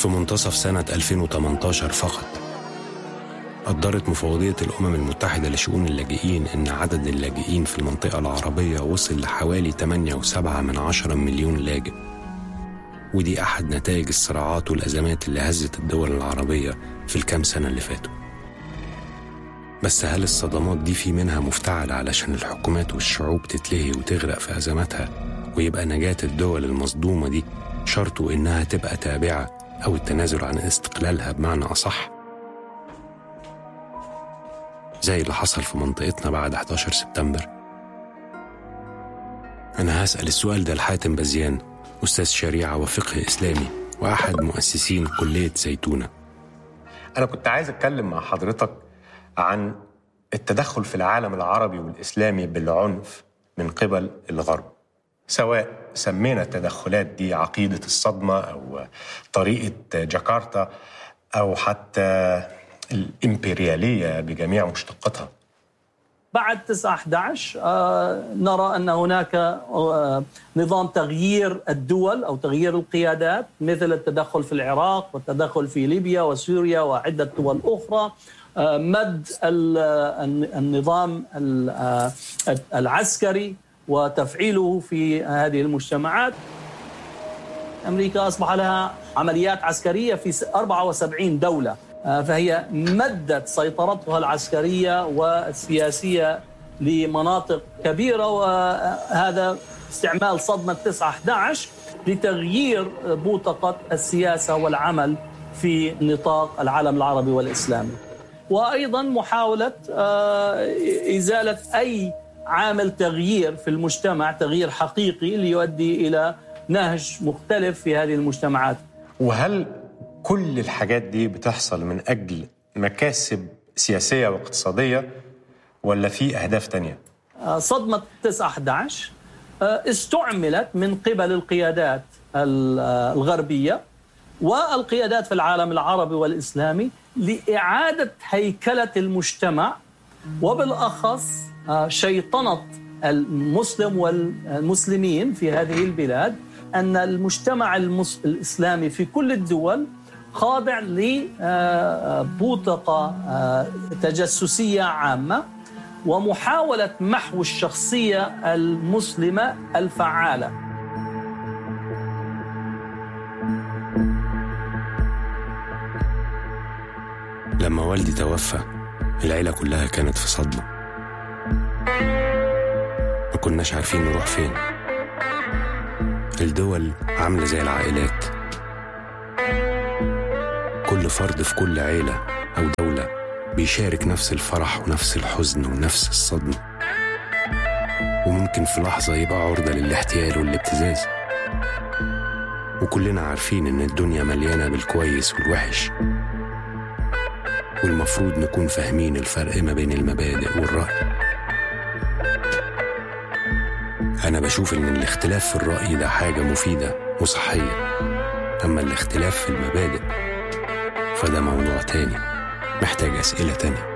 في منتصف سنة 2018 فقط قدرت مفوضية الأمم المتحدة لشؤون اللاجئين إن عدد اللاجئين في المنطقة العربية وصل لحوالي 8.7 من عشرة مليون لاجئ ودي أحد نتائج الصراعات والأزمات اللي هزت الدول العربية في الكام سنة اللي فاتوا بس هل الصدمات دي في منها مفتعلة علشان الحكومات والشعوب تتلهي وتغرق في أزماتها ويبقى نجاة الدول المصدومة دي شرطه إنها تبقى تابعة أو التنازل عن استقلالها بمعنى أصح زي اللي حصل في منطقتنا بعد 11 سبتمبر أنا هسأل السؤال ده لحاتم بزيان أستاذ شريعة وفقه إسلامي وأحد مؤسسين كلية زيتونة أنا كنت عايز أتكلم مع حضرتك عن التدخل في العالم العربي والإسلامي بالعنف من قبل الغرب سواء سمينا التدخلات دي عقيدة الصدمة أو طريقة جاكرتا أو حتى الإمبريالية بجميع مشتقاتها بعد 9 11 آه نرى ان هناك آه نظام تغيير الدول او تغيير القيادات مثل التدخل في العراق والتدخل في ليبيا وسوريا وعده دول اخرى آه مد النظام العسكري وتفعيله في هذه المجتمعات امريكا اصبح لها عمليات عسكريه في 74 دوله فهي مدت سيطرتها العسكريه والسياسيه لمناطق كبيره وهذا استعمال صدمه 9 11 لتغيير بوتقه السياسه والعمل في نطاق العالم العربي والاسلامي. وايضا محاوله ازاله اي عامل تغيير في المجتمع تغيير حقيقي ليؤدي الى نهج مختلف في هذه المجتمعات. وهل كل الحاجات دي بتحصل من أجل مكاسب سياسية واقتصادية ولا في أهداف تانية؟ صدمة 9 11 استعملت من قبل القيادات الغربية والقيادات في العالم العربي والإسلامي لإعادة هيكلة المجتمع وبالأخص شيطنة المسلم والمسلمين في هذه البلاد أن المجتمع الإسلامي في كل الدول خاضع لبوتقة تجسسية عامة ومحاولة محو الشخصية المسلمة الفعالة لما والدي توفى العيلة كلها كانت في صدمة ما كناش عارفين نروح فين الدول عاملة زي العائلات كل فرد في كل عيلة أو دولة بيشارك نفس الفرح ونفس الحزن ونفس الصدمة وممكن في لحظة يبقى عرضة للاحتيال والابتزاز وكلنا عارفين إن الدنيا مليانة بالكويس والوحش والمفروض نكون فاهمين الفرق ما بين المبادئ والرأي أنا بشوف إن الاختلاف في الرأي ده حاجة مفيدة وصحية أما الاختلاف في المبادئ فده موضوع تاني محتاج أسئلة تانية